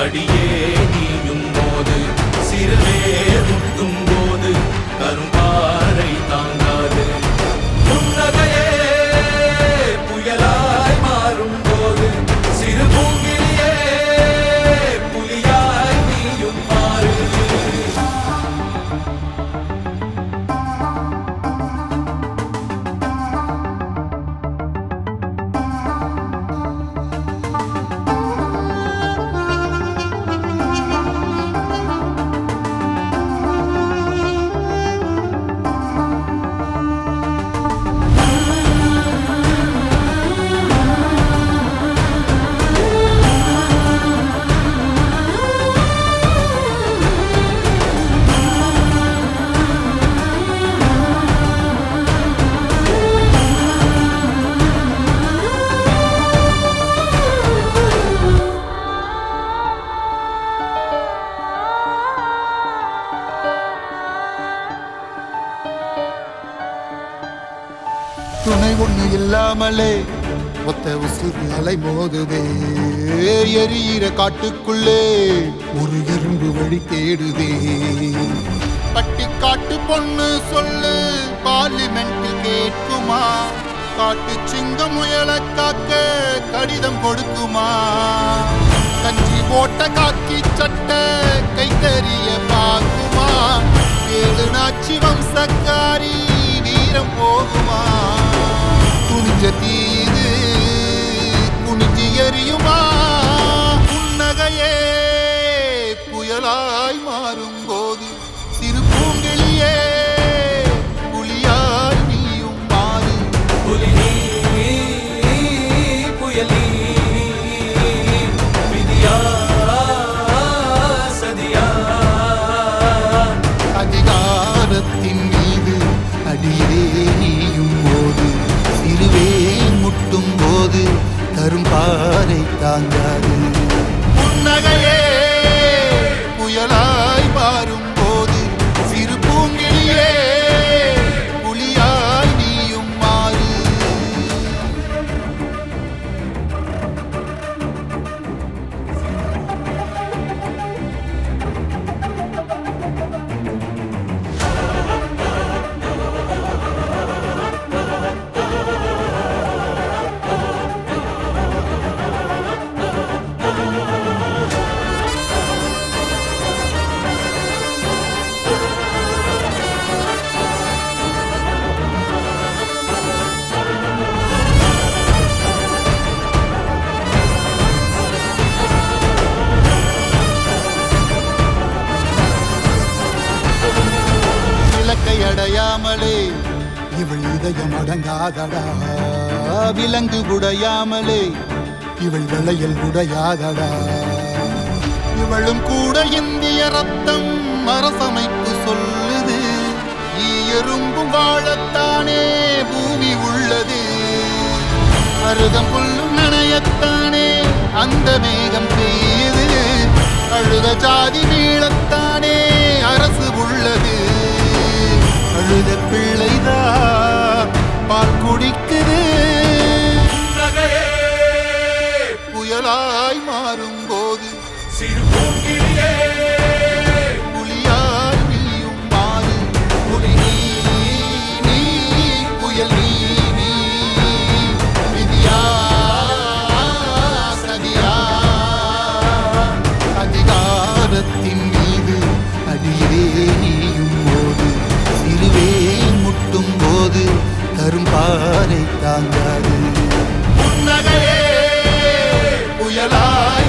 அடியே நீயும் போது சிறுவே முட்டும் போது கரும்பாறை தாங்காது புன்னகையே புயலாய் மாறும் போது சிறு பூங்கிலியே புலியாய் நீயும் மாறு துணை ஒண்ணு இல்லாமலே ஒத்த உசுறு அலை மோதுதே எரியிற காட்டுக்குள்ளே ஒரு எறும்பு வழி தேடுதே பட்டி காட்டு பொண்ணு சொல்லு பார்லிமெண்ட் கேட்குமா காட்டு சிங்க முயல காக்க கடிதம் கொடுக்குமா கஞ்சி போட்ட காக்கி சட்டை கைத்தறிய பார்க்குமா ஏழு நாச்சி வம்சக்காரி வீரம் போகுமா துணிஞ்ச தீது குனிஞ்சு எரியுமா புன்னகையே புயலாய் மாறும் போது சிறு பூங்கிளியே புலியாய் நீயும் மாறு புலி நீ, புயல் நீ, விதியா, சதியா. அதிகாரத்தின் மீது அடியே நீயும் போது சிறுவே முட்டும் போது தரும் பாறை தாங்காது புன்னகையே புயலாய் மாறும் போது சிறு பூங்கிலியே புலியாய் நீயும் மாறு இலக்கை அடையாமலே இவள் இதயம் அடங்காதடா விலங்கு உடையாமலே இவள் விளையல் உடையாதடா இவளும் கூட இந்திய ரத்தம் அரசமைப்பு சொல்லுது எறும்பும் வாழத்தானே பூமி உள்ளது அருதம் புல்லும் நனையத்தானே அந்த மேகம் பெய்யுது அழுத ஜாதி மீளத்தானே அரசு உள்ளது அழுத பிள்ளைதான் பால் குடிக்குது புன்னகையே, புயலாய் மாறும் போது சிறு பூங்கிலியே, புலியாய் நீயும் மாறு புலி நீ நீ புயல் நீ நீ விதியா சதியா அதிகாரத்தின் மீது அடியே நீயும் போது சிறுவே முட்டும் போது தரும் பாறை தாங்காது புன்னகையே, புயலாய்